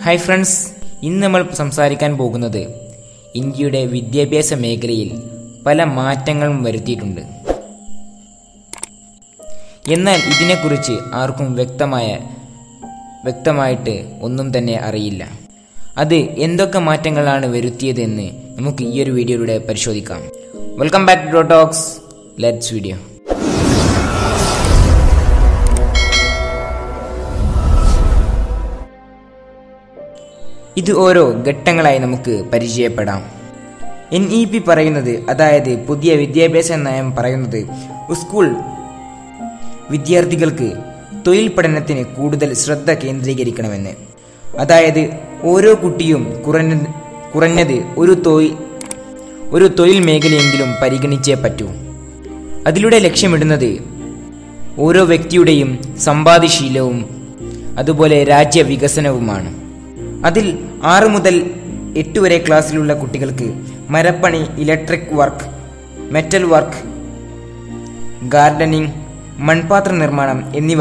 hi friends ഇന്ന് നമ്മൾ സംസാരിക്കാൻ പോകുന്നത് ഇന്ത്യയുടെ വിദ്യാഭ്യാസ മേഖലയിൽ പല മാറ്റങ്ങളും വരുത്തിയിട്ടുണ്ട് എന്നാൽ ഇതിനെക്കുറിച്ച് ആർക്കും വ്യക്തമായ വ്യക്തമായിട്ട് ഒന്നും തന്നെ അറിയില്ല അത് എന്തൊക്കെ മാറ്റങ്ങളാണ് വരുത്തിയതെന്ന് നമുക്ക് ഈ ഒരു വീഡിയോയിലൂടെ പരിശോധിക്കാം welcome back to talks let's video ഇത് ഓരോ ഘട്ടങ്ങളായി നമുക്ക് പരിചയപ്പെടാം എൻ ഇ പി പറയുന്നത് അതായത് പുതിയ വിദ്യാഭ്യാസ നയം പറയുന്നത് സ്കൂൾ വിദ്യാർത്ഥികൾക്ക് തൊഴിൽ പഠനത്തിന് കൂടുതൽ ശ്രദ്ധ കേന്ദ്രീകരിക്കണമെന്ന് അതായത് ഓരോ കുട്ടിയും കുറഞ്ഞ കുറഞ്ഞത് ഒരു തൊഴിൽ ഒരു തൊഴിൽ മേഖലയെങ്കിലും പരിഗണിച്ചേ പറ്റൂ അതിലൂടെ ലക്ഷ്യമിടുന്നത് ഓരോ വ്യക്തിയുടെയും സമ്പാദ്യശീലവും അതുപോലെ രാജ്യ വികസനവുമാണ് അതിൽ ആറ് മുതൽ എട്ട് വരെ ക്ലാസ്സിലുള്ള കുട്ടികൾക്ക് മരപ്പണി electric work metal work gardening മൺപാത്ര നിർമ്മാണം എന്നിവ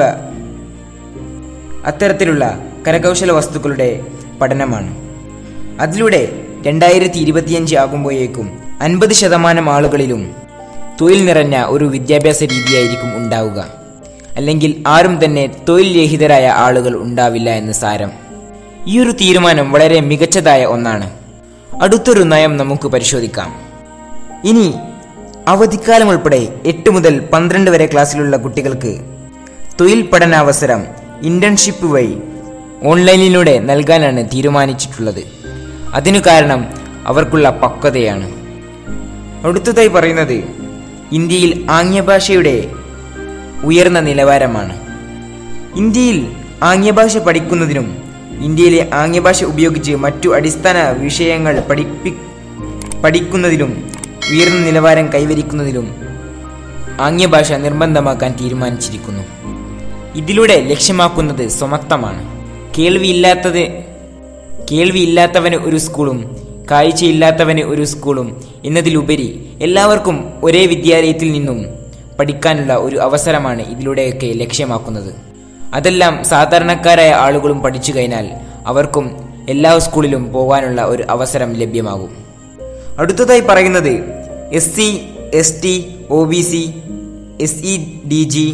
അത്തരത്തിലുള്ള കരകൗശല വസ്തുക്കളുടെ പഠനമാണ് അതിലൂടെ രണ്ടായിരത്തി ഇരുപത്തിയഞ്ച് ആകുമ്പോഴേക്കും അൻപത് ശതമാനം ആളുകളിലും തൊഴിൽ നിറഞ്ഞ ഒരു വിദ്യാഭ്യാസ രീതിയായിരിക്കും ഉണ്ടാവുക അല്ലെങ്കിൽ ആരും തന്നെ തൊഴിൽ രഹിതരായ ആളുകൾ ഉണ്ടാവില്ല എന്ന് സാരം ഈ ഒരു തീരുമാനം വളരെ മികച്ചതായ ഒന്നാണ് അടുത്തൊരു നയം നമുക്ക് പരിശോധിക്കാം ഇനി അവധിക്കാലം ഉൾപ്പെടെ എട്ട് മുതൽ പന്ത്രണ്ട് വരെ ക്ലാസ്സിലുള്ള കുട്ടികൾക്ക് തൊഴിൽ പഠനാവസരം ഇന്റേൺഷിപ്പ് വഴി ഓൺലൈനിലൂടെ നൽകാനാണ് തീരുമാനിച്ചിട്ടുള്ളത് അതിനു കാരണം അവർക്കുള്ള പക്വതയാണ് അടുത്തതായി പറയുന്നത് ഇന്ത്യയിൽ ആംഗ്യഭാഷയുടെ ഉയർന്ന നിലവാരമാണ് ഇന്ത്യയിൽ ആംഗ്യഭാഷ പഠിക്കുന്നതിനും ഇന്ത്യയിലെ ആംഗ്യഭാഷ ഉപയോഗിച്ച് മറ്റു അടിസ്ഥാന വിഷയങ്ങൾ പഠിപ്പി പഠിക്കുന്നതിലും ഉയർന്ന നിലവാരം കൈവരിക്കുന്നതിലും ആംഗ്യഭാഷ നിർബന്ധമാക്കാൻ തീരുമാനിച്ചിരിക്കുന്നു ഇതിലൂടെ ലക്ഷ്യമാക്കുന്നത് സ്വമത്വമാണ് കേൾവിയില്ലാത്തത് കേൾവിയില്ലാത്തവന് ഒരു സ്കൂളും കാഴ്ചയില്ലാത്തവന് ഒരു സ്കൂളും എന്നതിലുപരി എല്ലാവർക്കും ഒരേ വിദ്യാലയത്തിൽ നിന്നും പഠിക്കാനുള്ള ഒരു അവസരമാണ് ഇതിലൂടെയൊക്കെ ലക്ഷ്യമാക്കുന്നത് അതെല്ലാം സാധാരണക്കാരായ ആളുകളും പഠിച്ചു കഴിഞ്ഞാൽ അവർക്കും എല്ലാ സ്കൂളിലും പോകാനുള്ള ഒരു അവസരം ലഭ്യമാകും അടുത്തതായി പറയുന്നത് S C S T O B C S E D G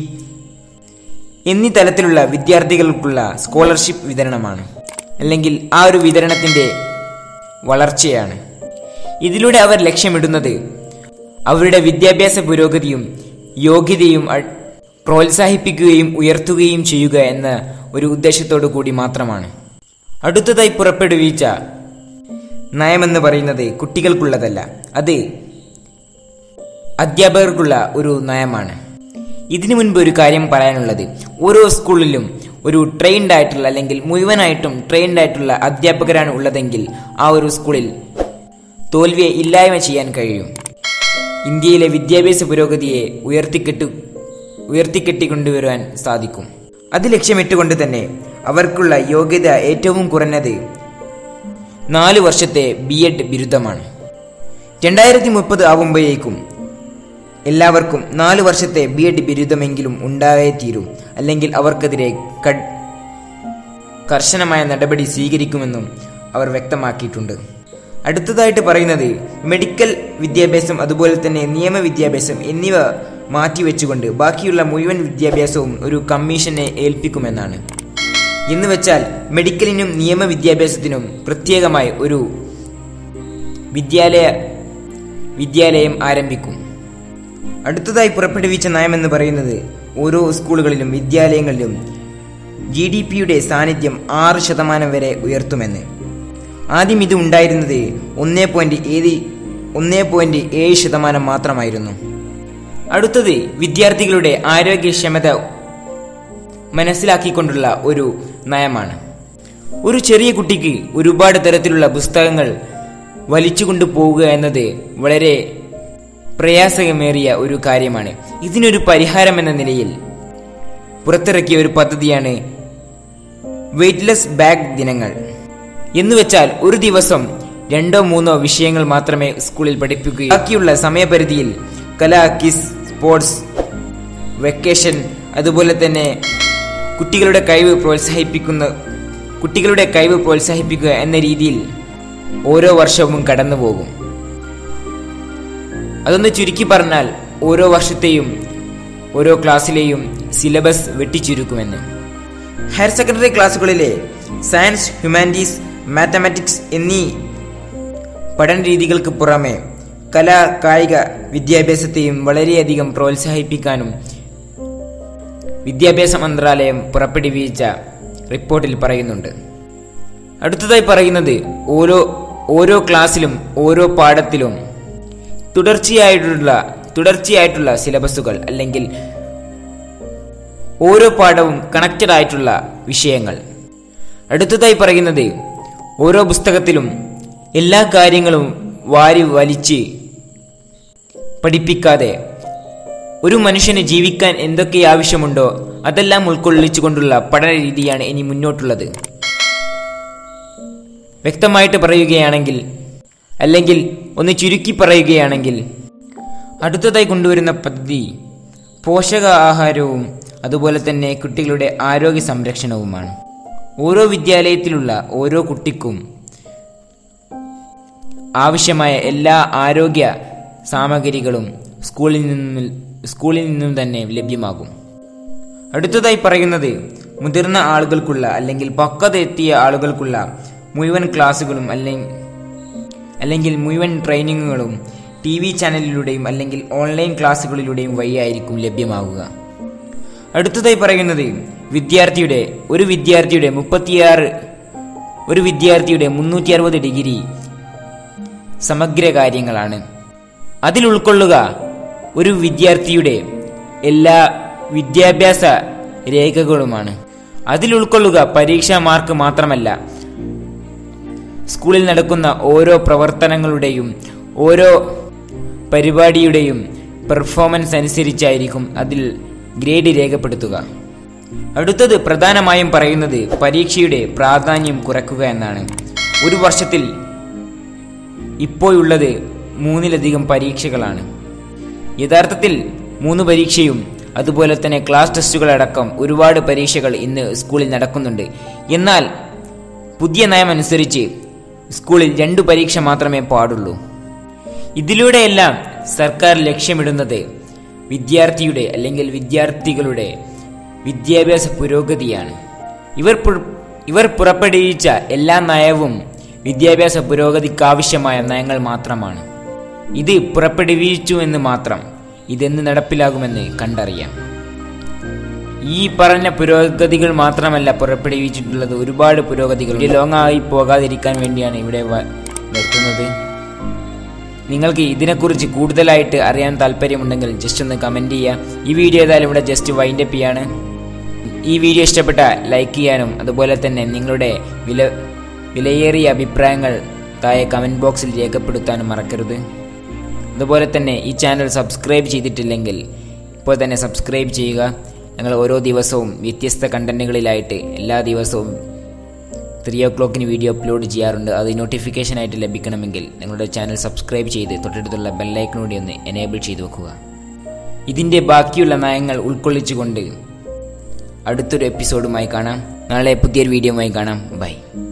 എന്നീ തലത്തിലുള്ള വിദ്യാർത്ഥികൾക്കുള്ള സ്കോളർഷിപ്പ് വിതരണമാണ് അല്ലെങ്കിൽ ആ ഒരു വിതരണത്തിൻ്റെ വളർച്ചയാണ് ഇതിലൂടെ അവർ ലക്ഷ്യമിടുന്നത് അവരുടെ വിദ്യാഭ്യാസ പുരോഗതിയും യോഗ്യതയും അ- പ്രോത്സാഹിപ്പിക്കുകയും ഉയർത്തുകയും ചെയ്യുക എന്ന ഒരു ഉദ്ദേശത്തോടു കൂടി മാത്രമാണ് അടുത്തതായി പുറപ്പെടുവിച്ച നയമെന്ന് പറയുന്നത് കുട്ടികൾക്കുള്ളതല്ല അത് അധ്യാപകർക്കുള്ള ഒരു നയമാണ് ഇതിനു മുൻപ് ഒരു കാര്യം പറയാനുള്ളത് ഓരോ സ്കൂളിലും ഒരു ട്രെയിൻഡ് ആയിട്ടുള്ള അല്ലെങ്കിൽ മുഴുവനായിട്ടും ട്രെയിൻഡ് ആയിട്ടുള്ള അധ്യാപകരാണ് ഉള്ളതെങ്കിൽ ആ ഒരു സ്കൂളിൽ തോൽവിയെ ഇല്ലായ്മ ചെയ്യാൻ കഴിയും ഇന്ത്യയിലെ വിദ്യാഭ്യാസ പുരോഗതിയെ ഉയർത്തിക്കെട്ടു ഉയർത്തിക്കെട്ടിക്കൊണ്ടുവരുവാൻ സാധിക്കും അത് ലക്ഷ്യമിട്ടുകൊണ്ട് തന്നെ അവർക്കുള്ള യോഗ്യത ഏറ്റവും കുറഞ്ഞത് നാല് വർഷത്തെ ബി എഡ് ബിരുദമാണ് രണ്ടായിരത്തി മുപ്പത് ആവുമ്പോഴേക്കും എല്ലാവർക്കും നാല് വർഷത്തെ ബി എഡ് ബിരുദമെങ്കിലും ഉണ്ടായേ തീരൂ അല്ലെങ്കിൽ അവർക്കെതിരെ കട് കർശനമായ നടപടി സ്വീകരിക്കുമെന്നും അവർ വ്യക്തമാക്കിയിട്ടുണ്ട് അടുത്തതായിട്ട് പറയുന്നത് മെഡിക്കൽ വിദ്യാഭ്യാസം അതുപോലെ തന്നെ നിയമ വിദ്യാഭ്യാസം എന്നിവ മാറ്റിവെച്ചുകൊണ്ട് ബാക്കിയുള്ള മുഴുവൻ വിദ്യാഭ്യാസവും ഒരു കമ്മീഷനെ ഏൽപ്പിക്കുമെന്നാണ് എന്ന് വെച്ചാൽ മെഡിക്കലിനും നിയമ വിദ്യാഭ്യാസത്തിനും പ്രത്യേകമായി ഒരു വിദ്യാലയ വിദ്യാലയം ആരംഭിക്കും അടുത്തതായി പുറപ്പെടുവിച്ച നയമെന്ന് പറയുന്നത് ഓരോ സ്കൂളുകളിലും വിദ്യാലയങ്ങളിലും ജി ഡി പിയുടെ സാന്നിധ്യം ആറ് ശതമാനം വരെ ഉയർത്തുമെന്ന് ആദ്യം ഇത് ഉണ്ടായിരുന്നത് ഒന്നേ പോയിന്റ് ഏഴ് ഒന്നേ പോയിന്റ് ഏഴ് ശതമാനം മാത്രമായിരുന്നു അടുത്തത് വിദ്യാർത്ഥികളുടെ ആരോഗ്യക്ഷമത മനസ്സിലാക്കിക്കൊണ്ടുള്ള ഒരു നയമാണ് ഒരു ചെറിയ കുട്ടിക്ക് ഒരുപാട് തരത്തിലുള്ള പുസ്തകങ്ങൾ വലിച്ചുകൊണ്ടു പോവുക എന്നത് വളരെ പ്രയാസമേറിയ ഒരു കാര്യമാണ് ഇതിനൊരു പരിഹാരം എന്ന നിലയിൽ പുറത്തിറക്കിയ ഒരു പദ്ധതിയാണ് വെയ്റ്റ്ലെസ് ബാഗ് ദിനങ്ങൾ എന്നുവെച്ചാൽ ഒരു ദിവസം രണ്ടോ മൂന്നോ വിഷയങ്ങൾ മാത്രമേ സ്കൂളിൽ പഠിപ്പിക്കുകയും ബാക്കിയുള്ള സമയപരിധിയിൽ കല കിസ് സ്പോർട്സ് വെക്കേഷൻ അതുപോലെ തന്നെ കുട്ടികളുടെ കഴിവ് പ്രോത്സാഹിപ്പിക്കുന്ന കുട്ടികളുടെ കഴിവ് പ്രോത്സാഹിപ്പിക്കുക എന്ന രീതിയിൽ ഓരോ വർഷവും കടന്നു പോകും അതൊന്ന് ചുരുക്കി പറഞ്ഞാൽ ഓരോ വർഷത്തെയും ഓരോ ക്ലാസ്സിലെയും സിലബസ് വെട്ടിച്ചുരുക്കുമെന്ന് ഹയർ സെക്കൻഡറി ക്ലാസ്സുകളിലെ സയൻസ് ഹ്യൂമാനിറ്റീസ് മാത്തമാറ്റിക്സ് എന്നീ പഠന രീതികൾക്ക് പുറമെ കലാ കായിക വിദ്യാഭ്യാസത്തെയും വളരെയധികം പ്രോത്സാഹിപ്പിക്കാനും വിദ്യാഭ്യാസ മന്ത്രാലയം പുറപ്പെടുവിച്ച റിപ്പോർട്ടിൽ പറയുന്നുണ്ട് അടുത്തതായി പറയുന്നത് ഓരോ ഓരോ ക്ലാസ്സിലും ഓരോ പാഠത്തിലും തുടർച്ചയായിട്ടുള്ള തുടർച്ചയായിട്ടുള്ള സിലബസുകൾ അല്ലെങ്കിൽ ഓരോ പാഠവും കണക്റ്റഡ് ആയിട്ടുള്ള വിഷയങ്ങൾ അടുത്തതായി പറയുന്നത് ഓരോ പുസ്തകത്തിലും എല്ലാ കാര്യങ്ങളും വാരി വലിച്ച് പഠിപ്പിക്കാതെ ഒരു മനുഷ്യന് ജീവിക്കാൻ എന്തൊക്കെ ആവശ്യമുണ്ടോ അതെല്ലാം ഉൾക്കൊള്ളിച്ചുകൊണ്ടുള്ള പഠന രീതിയാണ് ഇനി മുന്നോട്ടുള്ളത് വ്യക്തമായിട്ട് പറയുകയാണെങ്കിൽ അല്ലെങ്കിൽ ഒന്ന് ചുരുക്കി പറയുകയാണെങ്കിൽ അടുത്തതായി കൊണ്ടുവരുന്ന പദ്ധതി പോഷക ആഹാരവും അതുപോലെ തന്നെ കുട്ടികളുടെ ആരോഗ്യ സംരക്ഷണവുമാണ് ഓരോ വിദ്യാലയത്തിലുള്ള ഓരോ കുട്ടിക്കും ആവശ്യമായ എല്ലാ ആരോഗ്യ സാമഗ്രികളും സ്കൂളിൽ നിന്നും സ്കൂളിൽ നിന്നും തന്നെ ലഭ്യമാകും അടുത്തതായി പറയുന്നത് മുതിർന്ന ആളുകൾക്കുള്ള അല്ലെങ്കിൽ പക്വത എത്തിയ ആളുകൾക്കുള്ള മുഴുവൻ ക്ലാസ്സുകളും അല്ലെങ്കിൽ അല്ലെങ്കിൽ മുഴുവൻ ട്രെയിനിങ്ങുകളും ടി വി ചാനലിലൂടെയും അല്ലെങ്കിൽ ഓൺലൈൻ ക്ലാസ്സുകളിലൂടെയും വഴിയായിരിക്കും ലഭ്യമാവുക അടുത്തതായി പറയുന്നത് വിദ്യാർത്ഥിയുടെ ഒരു വിദ്യാർത്ഥിയുടെ മുപ്പത്തിയാറ് ഒരു വിദ്യാർത്ഥിയുടെ മുന്നൂറ്റി അറുപത് ഡിഗ്രി സമഗ്ര കാര്യങ്ങളാണ് അതിൽ ഉൾക്കൊള്ളുക ഒരു വിദ്യാർത്ഥിയുടെ എല്ലാ വിദ്യാഭ്യാസ രേഖകളുമാണ് അതിൽ ഉൾക്കൊള്ളുക പരീക്ഷാ മാർക്ക് മാത്രമല്ല സ്കൂളിൽ നടക്കുന്ന ഓരോ പ്രവർത്തനങ്ങളുടെയും ഓരോ പരിപാടിയുടെയും പെർഫോമൻസ് അനുസരിച്ചായിരിക്കും അതിൽ ഗ്രേഡ് രേഖപ്പെടുത്തുക അടുത്തത് പ്രധാനമായും പറയുന്നത് പരീക്ഷയുടെ പ്രാധാന്യം കുറയ്ക്കുക എന്നാണ് ഒരു വർഷത്തിൽ ഇപ്പോഴുള്ളത് മൂന്നിലധികം പരീക്ഷകളാണ് യഥാർത്ഥത്തിൽ മൂന്ന് പരീക്ഷയും അതുപോലെ തന്നെ ക്ലാസ് ടെസ്റ്റുകളടക്കം ഒരുപാട് പരീക്ഷകൾ ഇന്ന് സ്കൂളിൽ നടക്കുന്നുണ്ട് എന്നാൽ പുതിയ നയം അനുസരിച്ച് സ്കൂളിൽ രണ്ടു പരീക്ഷ മാത്രമേ പാടുള്ളൂ ഇതിലൂടെയെല്ലാം സർക്കാർ ലക്ഷ്യമിടുന്നത് വിദ്യാർത്ഥിയുടെ അല്ലെങ്കിൽ വിദ്യാർത്ഥികളുടെ വിദ്യാഭ്യാസ പുരോഗതിയാണ് ഇവർ പുറ- ഇവർ പുറപ്പെടുവിച്ച എല്ലാ നയവും വിദ്യാഭ്യാസ പുരോഗതിക്കാവശ്യമായ നയങ്ങൾ മാത്രമാണ് ഇത് പുറപ്പെടുവിച്ചു എന്ന് മാത്രം ഇതെന്ന് നടപ്പിലാകുമെന്ന് കണ്ടറിയാം ഈ പറഞ്ഞ പുരോഗതികൾ മാത്രമല്ല പുറപ്പെടുവിച്ചിട്ടുള്ളത് ഒരുപാട് പുരോഗതികൾ ലോങ് ആയി പോകാതിരിക്കാൻ വേണ്ടിയാണ് ഇവിടെ വ- നിർത്തുന്നത് നിങ്ങൾക്ക് ഇതിനെക്കുറിച്ച് കൂടുതലായിട്ട് അറിയാൻ താല്പര്യമുണ്ടെങ്കിൽ ജസ്റ്റ് ഒന്ന് കമൻറ്റ് ചെയ്യുക ഈ വീഡിയോ ഏതായാലും ഇവിടെ ജസ്റ്റ് വൈൻഡപ്പ് ചെയ്യാണ് ഈ വീഡിയോ ഇഷ്ടപ്പെട്ട ലൈക്ക് ചെയ്യാനും അതുപോലെ തന്നെ നിങ്ങളുടെ വില വിലയേറിയ അഭിപ്രായങ്ങൾ താഴെ കമൻറ്റ് ബോക്സിൽ രേഖപ്പെടുത്താനും മറക്കരുത് അതുപോലെ തന്നെ ഈ ചാനൽ സബ്സ്ക്രൈബ് ചെയ്തിട്ടില്ലെങ്കിൽ ഇപ്പോൾ തന്നെ സബ്സ്ക്രൈബ് ചെയ്യുക ഞങ്ങൾ ഓരോ ദിവസവും വ്യത്യസ്ത കണ്ടന്റുകളിലായിട്ട് എല്ലാ ദിവസവും ത്രീ ഓ ക്ലോക്കിന് വീഡിയോ അപ്ലോഡ് ചെയ്യാറുണ്ട് അത് നോട്ടിഫിക്കേഷൻ ആയിട്ട് ലഭിക്കണമെങ്കിൽ ഞങ്ങളുടെ ചാനൽ സബ്സ്ക്രൈബ് ചെയ്ത് തൊട്ടടുത്തുള്ള ബെല്ലൈക്കനോടെ ഒന്ന് എനേബിൾ ചെയ്തു വെക്കുക ഇതിൻ്റെ ബാക്കിയുള്ള നയങ്ങൾ ഉൾക്കൊള്ളിച്ചുകൊണ്ട് അടുത്തൊരു എപ്പിസോഡുമായി കാണാം നാളെ പുതിയൊരു വീഡിയോയുമായി കാണാം ബൈ